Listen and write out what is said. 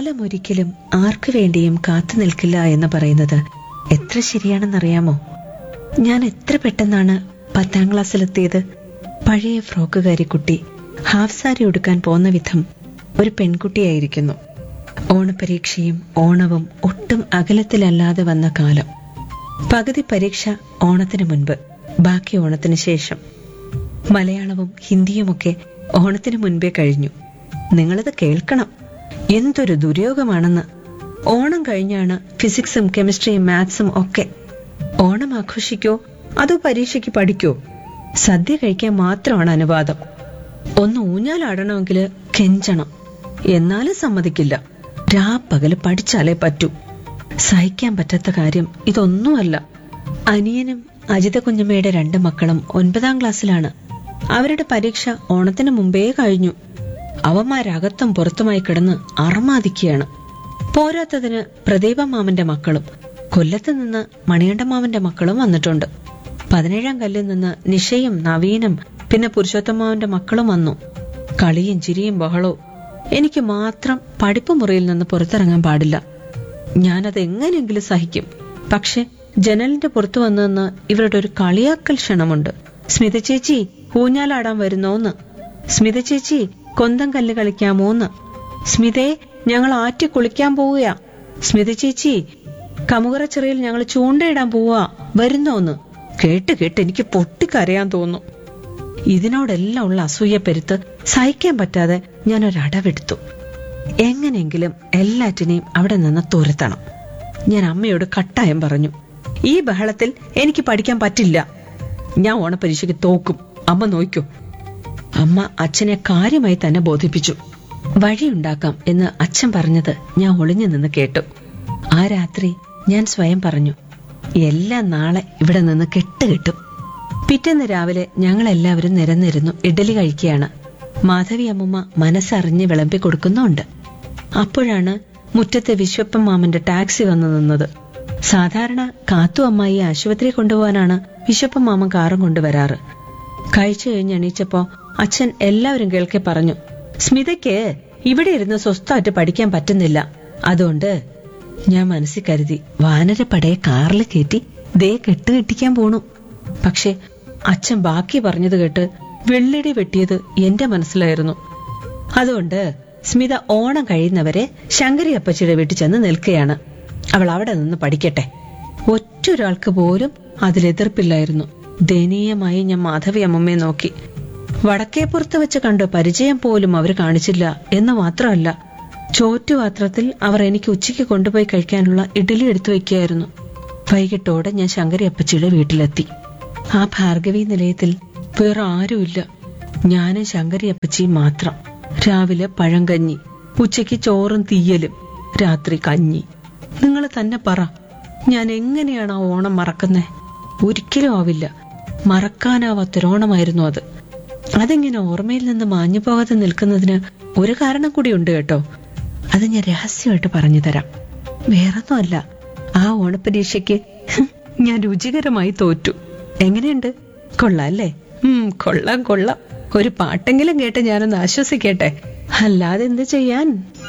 കാലം ഒരിക്കലും ആർക്കു വേണ്ടിയും കാത്തു നിൽക്കില്ല എന്ന് പറയുന്നത് എത്ര ശരിയാണെന്നറിയാമോ ഞാൻ എത്ര പെട്ടെന്നാണ് പത്താം ക്ലാസ്സിലെത്തിയത് പഴയ ഫ്രോക്കുകാരി കുട്ടി ഹാഫ് സാരി ഉടുക്കാൻ പോന്ന വിധം ഒരു പെൺകുട്ടിയായിരിക്കുന്നു ഓണപരീക്ഷയും ഓണവും ഒട്ടും അകലത്തിലല്ലാതെ വന്ന കാലം പകുതി പരീക്ഷ ഓണത്തിന് മുൻപ് ബാക്കി ഓണത്തിന് ശേഷം മലയാളവും ഹിന്ദിയുമൊക്കെ ഓണത്തിന് മുൻപേ കഴിഞ്ഞു നിങ്ങളത് കേൾക്കണം എന്തൊരു ദുര്യോഗമാണെന്ന് ഓണം കഴിഞ്ഞാണ് ഫിസിക്സും കെമിസ്ട്രിയും മാത്സും ഒക്കെ ഓണം ആഘോഷിക്കോ അതോ പരീക്ഷയ്ക്ക് പഠിക്കോ സദ്യ കഴിക്കാൻ മാത്രമാണ് അനുവാദം ഒന്ന് ഊഞ്ഞാലാടണമെങ്കിൽ കെഞ്ചണം എന്നാലും സമ്മതിക്കില്ല രാപ്പകല് പഠിച്ചാലേ പറ്റൂ സഹിക്കാൻ പറ്റാത്ത കാര്യം ഇതൊന്നുമല്ല അനിയനും അജിത കുഞ്ഞമ്മയുടെ രണ്ട് മക്കളും ഒൻപതാം ക്ലാസ്സിലാണ് അവരുടെ പരീക്ഷ ഓണത്തിന് മുമ്പേ കഴിഞ്ഞു അവന്മാരകത്തും പുറത്തുമായി കിടന്ന് അറമാദിക്കുകയാണ് പോരാത്തതിന് പ്രദീപ മാമന്റെ മക്കളും കൊല്ലത്ത് നിന്ന് മണികണ്ഠ മാമന്റെ മക്കളും വന്നിട്ടുണ്ട് പതിനേഴാം കല്ലിൽ നിന്ന് നിഷയും നവീനും പിന്നെ പുരുഷോത്തമാവന്റെ മക്കളും വന്നു കളിയും ചിരിയും ബഹളവും എനിക്ക് മാത്രം പഠിപ്പ് മുറിയിൽ നിന്ന് പുറത്തിറങ്ങാൻ പാടില്ല ഞാനത് എങ്ങനെയെങ്കിലും സഹിക്കും പക്ഷെ ജനലിന്റെ പുറത്തു വന്നെന്ന് ഇവരുടെ ഒരു കളിയാക്കൽ ക്ഷണമുണ്ട് സ്മിത ചേച്ചി ഊഞ്ഞാലാടാൻ വരുന്നോന്ന് സ്മിത ചേച്ചി കൊന്തം കല്ല് കളിക്കാമോന്ന് സ്മിതേ ഞങ്ങൾ ആറ്റി കുളിക്കാൻ പോവുക സ്മിത ചേച്ചി കമുകറച്ചിറയിൽ ഞങ്ങൾ ചൂണ്ടയിടാൻ പോവാ വരുന്നോന്ന് കേട്ട് കേട്ട് എനിക്ക് പൊട്ടിക്കരയാൻ തോന്നും ഇതിനോടെല്ലാം ഉള്ള അസൂയ പെരുത്ത് സഹിക്കാൻ പറ്റാതെ ഞാൻ ഒരടവെടുത്തു എങ്ങനെയെങ്കിലും എല്ലാറ്റിനെയും അവിടെ നിന്ന് തുരത്തണം ഞാൻ അമ്മയോട് കട്ടായം പറഞ്ഞു ഈ ബഹളത്തിൽ എനിക്ക് പഠിക്കാൻ പറ്റില്ല ഞാൻ ഓണപരീക്ഷയ്ക്ക് തോക്കും അമ്മ നോക്കൂ അമ്മ അച്ഛനെ കാര്യമായി തന്നെ ബോധിപ്പിച്ചു വഴിയുണ്ടാക്കാം എന്ന് അച്ഛൻ പറഞ്ഞത് ഞാൻ ഒളിഞ്ഞു നിന്ന് കേട്ടു ആ രാത്രി ഞാൻ സ്വയം പറഞ്ഞു എല്ലാം നാളെ ഇവിടെ നിന്ന് കെട്ടുകിട്ടും പിറ്റേന്ന് രാവിലെ ഞങ്ങൾ എല്ലാവരും നിരന്നിരുന്നു ഇഡലി കഴിക്കുകയാണ് മാധവി അമ്മുമ്മ മനസ്സറിഞ്ഞ് വിളമ്പി കൊടുക്കുന്നുണ്ട് അപ്പോഴാണ് മുറ്റത്തെ വിശ്വപ്പൻ മാമന്റെ ടാക്സി വന്നു നിന്നത് സാധാരണ കാത്തു അമ്മായി ആശുപത്രി കൊണ്ടുപോകാനാണ് വിശ്വപ്പൻ മാമൻ കാറും കൊണ്ടുവരാറ് കഴിച്ചു കഴിഞ്ഞ് എണീച്ചപ്പോ അച്ഛൻ എല്ലാവരും കേൾക്കെ പറഞ്ഞു സ്മിതയ്ക്ക് ഇവിടെ ഇരുന്ന് സ്വസ്ഥമായിട്ട് പഠിക്കാൻ പറ്റുന്നില്ല അതുകൊണ്ട് ഞാൻ മനസ്സിൽ കരുതി വാനരപ്പടയെ കാറിൽ കയറ്റി ദേ കെട്ടുകെട്ടിക്കാൻ പോണു പക്ഷെ അച്ഛൻ ബാക്കി പറഞ്ഞത് കേട്ട് വെള്ളിടി വെട്ടിയത് എന്റെ മനസ്സിലായിരുന്നു അതുകൊണ്ട് സ്മിത ഓണം കഴിയുന്നവരെ ശങ്കരി അപ്പച്ചിയുടെ വീട്ടിൽ ചെന്ന് നിൽക്കുകയാണ് അവൾ അവിടെ നിന്ന് പഠിക്കട്ടെ ഒറ്റൊരാൾക്ക് പോലും അതിലെതിർപ്പില്ലായിരുന്നു ദയനീയമായി ഞാൻ മാധവി അമ്മമ്മയെ നോക്കി വടക്കേപ്പുറത്ത് വെച്ച് കണ്ട് പരിചയം പോലും അവർ കാണിച്ചില്ല എന്ന് മാത്രമല്ല ചോറ്റുപാത്രത്തിൽ അവർ എനിക്ക് ഉച്ചയ്ക്ക് കൊണ്ടുപോയി കഴിക്കാനുള്ള ഇഡലി എടുത്തു വെക്കുകയായിരുന്നു വൈകിട്ടോടെ ഞാൻ ശങ്കരി അപ്പച്ചിയുടെ വീട്ടിലെത്തി ആ ഭാർഗവി നിലയത്തിൽ വേറെ ആരുമില്ല ഞാനും ശങ്കരി അപ്പച്ചിയും മാത്രം രാവിലെ പഴങ്കഞ്ഞി ഉച്ചയ്ക്ക് ചോറും തീയലും രാത്രി കഞ്ഞി നിങ്ങൾ തന്നെ പറ ഞാൻ എങ്ങനെയാണ് ആ ഓണം മറക്കുന്നേ ഒരിക്കലും ആവില്ല മറക്കാനാവാത്തൊരോണമായിരുന്നു അത് അതെങ്ങനെ ഓർമ്മയിൽ നിന്ന് മാഞ്ഞു പോകാതെ നിൽക്കുന്നതിന് ഒരു കാരണം കൂടി ഉണ്ട് കേട്ടോ അത് ഞാൻ രഹസ്യമായിട്ട് പറഞ്ഞു തരാം വേറൊന്നുമല്ല ആ ഓണപ്പരീക്ഷയ്ക്ക് ഞാൻ രുചികരമായി തോറ്റു എങ്ങനെയുണ്ട് കൊള്ളാം അല്ലേ ഉം കൊള്ളാം കൊള്ളാം ഒരു പാട്ടെങ്കിലും കേട്ട് ഞാനൊന്ന് ആശ്വസിക്കട്ടെ അല്ലാതെ എന്ത് ചെയ്യാൻ